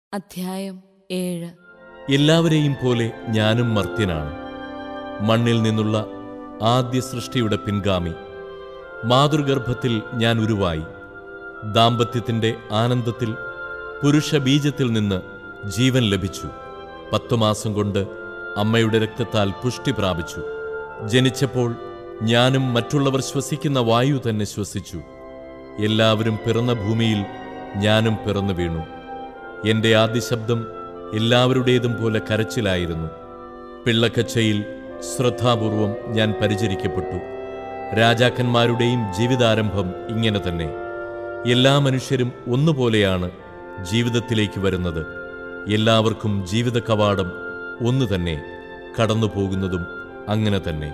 അധ്യായം ഏഴ് എല്ലാവരെയും പോലെ ഞാനും മർത്യനാണ് മണ്ണിൽ നിന്നുള്ള ആദ്യ സൃഷ്ടിയുടെ പിൻഗാമി മാതൃഗർഭത്തിൽ ഞാൻ ഉരുവായി ദാമ്പത്യത്തിന്റെ ആനന്ദത്തിൽ പുരുഷ ബീജത്തിൽ നിന്ന് ജീവൻ ലഭിച്ചു പത്തു മാസം കൊണ്ട് അമ്മയുടെ രക്തത്താൽ പുഷ്ടി പ്രാപിച്ചു ജനിച്ചപ്പോൾ ഞാനും മറ്റുള്ളവർ ശ്വസിക്കുന്ന വായു തന്നെ ശ്വസിച്ചു എല്ലാവരും പിറന്ന ഭൂമിയിൽ ഞാനും പിറന്നു വീണു എന്റെ ആദ്യ ശബ്ദം എല്ലാവരുടേതും പോലെ കരച്ചിലായിരുന്നു പിള്ളക്കച്ചയിൽ ശ്രദ്ധാപൂർവം ഞാൻ പരിചരിക്കപ്പെട്ടു രാജാക്കന്മാരുടെയും ജീവിതാരംഭം ഇങ്ങനെ തന്നെ എല്ലാ മനുഷ്യരും ഒന്നുപോലെയാണ് ജീവിതത്തിലേക്ക് വരുന്നത് എല്ലാവർക്കും ജീവിത കവാടം ഒന്നു തന്നെ കടന്നു പോകുന്നതും അങ്ങനെ തന്നെ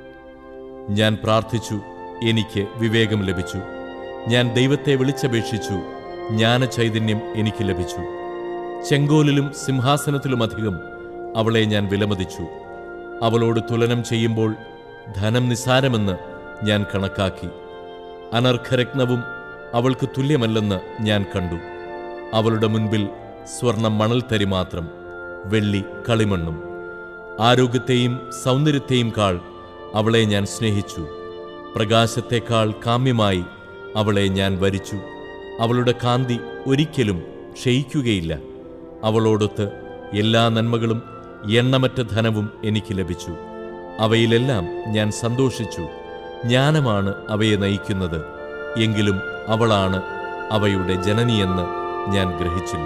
ഞാൻ പ്രാർത്ഥിച്ചു എനിക്ക് വിവേകം ലഭിച്ചു ഞാൻ ദൈവത്തെ വിളിച്ചപേക്ഷിച്ചു ജ്ഞാനചൈതന്യം എനിക്ക് ലഭിച്ചു ചെങ്കോലിലും സിംഹാസനത്തിലുമധികം അവളെ ഞാൻ വിലമതിച്ചു അവളോട് തുലനം ചെയ്യുമ്പോൾ ധനം നിസാരമെന്ന് ഞാൻ കണക്കാക്കി അനർഘരത്നവും അവൾക്ക് തുല്യമല്ലെന്ന് ഞാൻ കണ്ടു അവളുടെ മുൻപിൽ സ്വർണം മണൽത്തരി മാത്രം വെള്ളി കളിമണ്ണും ആരോഗ്യത്തെയും സൗന്ദര്യത്തെയും കാൾ അവളെ ഞാൻ സ്നേഹിച്ചു പ്രകാശത്തെക്കാൾ കാമ്യമായി അവളെ ഞാൻ വരിച്ചു അവളുടെ കാന്തി ഒരിക്കലും ക്ഷയിക്കുകയില്ല അവളോടൊത്ത് എല്ലാ നന്മകളും എണ്ണമറ്റ ധനവും എനിക്ക് ലഭിച്ചു അവയിലെല്ലാം ഞാൻ സന്തോഷിച്ചു ജ്ഞാനമാണ് അവയെ നയിക്കുന്നത് എങ്കിലും അവളാണ് അവയുടെ ജനനിയെന്ന് ഞാൻ ഗ്രഹിച്ചില്ല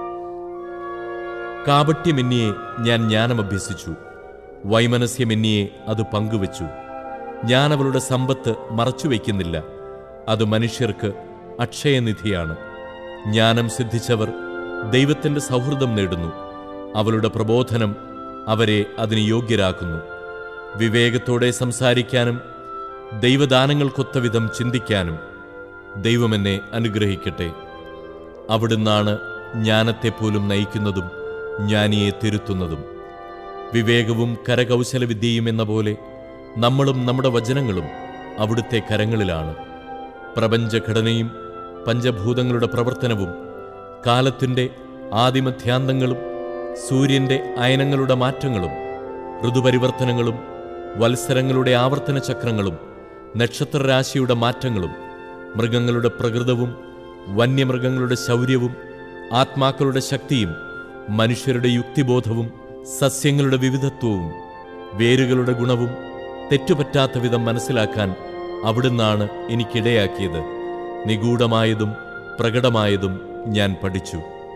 കാപട്യമെന്നിയെ ഞാൻ ജ്ഞാനം അഭ്യസിച്ചു വൈമനസ്യമെന്നിയെ അത് പങ്കുവച്ചു ഞാൻ അവളുടെ സമ്പത്ത് മറച്ചുവെക്കുന്നില്ല അത് മനുഷ്യർക്ക് അക്ഷയനിധിയാണ് ജ്ഞാനം സിദ്ധിച്ചവർ ദൈവത്തിന്റെ സൗഹൃദം നേടുന്നു അവളുടെ പ്രബോധനം അവരെ അതിന് യോഗ്യരാക്കുന്നു വിവേകത്തോടെ സംസാരിക്കാനും ദൈവദാനങ്ങൾക്കൊത്ത വിധം ചിന്തിക്കാനും ദൈവമെന്നെ അനുഗ്രഹിക്കട്ടെ അവിടുന്നാണ് ജ്ഞാനത്തെപ്പോലും നയിക്കുന്നതും ജ്ഞാനിയെ തിരുത്തുന്നതും വിവേകവും കരകൗശലവിദ്യയും എന്ന പോലെ നമ്മളും നമ്മുടെ വചനങ്ങളും അവിടുത്തെ കരങ്ങളിലാണ് പ്രപഞ്ചഘടനയും പഞ്ചഭൂതങ്ങളുടെ പ്രവർത്തനവും കാലത്തിൻ്റെ ആദിമധ്യാന്തങ്ങളും സൂര്യന്റെ അയനങ്ങളുടെ മാറ്റങ്ങളും ഋതുപരിവർത്തനങ്ങളും വത്സരങ്ങളുടെ ആവർത്തന ചക്രങ്ങളും നക്ഷത്രരാശിയുടെ മാറ്റങ്ങളും മൃഗങ്ങളുടെ പ്രകൃതവും വന്യമൃഗങ്ങളുടെ ശൗര്യവും ആത്മാക്കളുടെ ശക്തിയും മനുഷ്യരുടെ യുക്തിബോധവും സസ്യങ്ങളുടെ വിവിധത്വവും വേരുകളുടെ ഗുണവും തെറ്റുപറ്റാത്ത വിധം മനസ്സിലാക്കാൻ അവിടുന്നാണ് എനിക്കിടയാക്കിയത് നിഗൂഢമായതും പ്രകടമായതും ഞാൻ പഠിച്ചു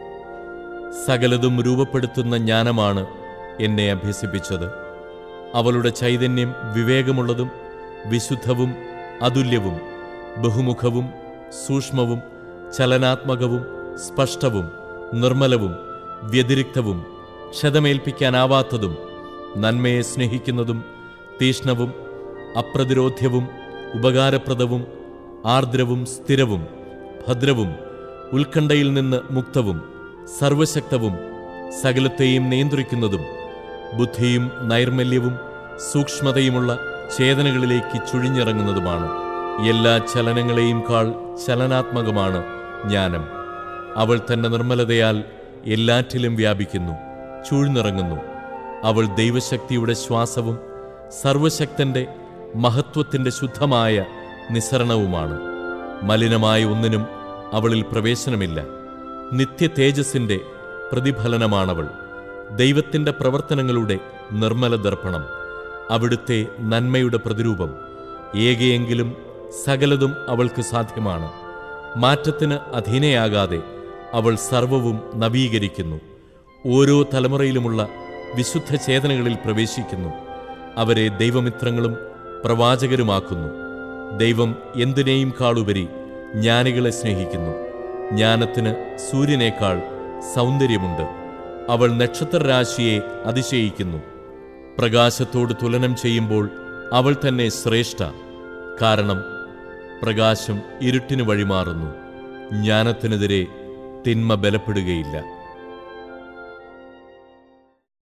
സകലതും രൂപപ്പെടുത്തുന്ന ജ്ഞാനമാണ് എന്നെ അഭ്യസിപ്പിച്ചത് അവളുടെ ചൈതന്യം വിവേകമുള്ളതും വിശുദ്ധവും അതുല്യവും ബഹുമുഖവും സൂക്ഷ്മവും ചലനാത്മകവും സ്പഷ്ടവും നിർമ്മലവും വ്യതിരിക്തവും ക്ഷതമേൽപ്പിക്കാനാവാത്തതും നന്മയെ സ്നേഹിക്കുന്നതും തീഷ്ണവും അപ്രതിരോധ്യവും ഉപകാരപ്രദവും ആർദ്രവും സ്ഥിരവും ഭദ്രവും ഉത്കണ്ഠയിൽ നിന്ന് മുക്തവും സർവശക്തവും സകലത്തെയും നിയന്ത്രിക്കുന്നതും ബുദ്ധിയും നൈർമല്യവും സൂക്ഷ്മതയുമുള്ള ചേതനകളിലേക്ക് ചുഴിഞ്ഞിറങ്ങുന്നതുമാണ് എല്ലാ ചലനങ്ങളെയും കാൾ ചലനാത്മകമാണ് ജ്ഞാനം അവൾ തന്റെ നിർമ്മലതയാൽ എല്ലാറ്റിലും വ്യാപിക്കുന്നു ചൂഴ്ന്നിറങ്ങുന്നു അവൾ ദൈവശക്തിയുടെ ശ്വാസവും സർവശക്തന്റെ മഹത്വത്തിന്റെ ശുദ്ധമായ നിസരണവുമാണ് മലിനമായ ഒന്നിനും അവളിൽ പ്രവേശനമില്ല നിത്യ തേജസ്സിന്റെ പ്രതിഫലനമാണവൾ ദൈവത്തിന്റെ പ്രവർത്തനങ്ങളുടെ നിർമ്മല ദർപ്പണം അവിടുത്തെ നന്മയുടെ പ്രതിരൂപം ഏകയെങ്കിലും സകലതും അവൾക്ക് സാധ്യമാണ് മാറ്റത്തിന് അധീനയാകാതെ അവൾ സർവവും നവീകരിക്കുന്നു ഓരോ തലമുറയിലുമുള്ള വിശുദ്ധ ചേതനകളിൽ പ്രവേശിക്കുന്നു അവരെ ദൈവമിത്രങ്ങളും പ്രവാചകരുമാക്കുന്നു ദൈവം എന്തിനേയും കാളുപരി ജ്ഞാനികളെ സ്നേഹിക്കുന്നു ജ്ഞാനത്തിന് സൂര്യനേക്കാൾ സൗന്ദര്യമുണ്ട് അവൾ നക്ഷത്രരാശിയെ അതിശയിക്കുന്നു പ്രകാശത്തോട് തുലനം ചെയ്യുമ്പോൾ അവൾ തന്നെ ശ്രേഷ്ഠ കാരണം പ്രകാശം ഇരുട്ടിന് വഴിമാറുന്നു ജ്ഞാനത്തിനെതിരെ തിന്മ ബലപ്പെടുകയില്ല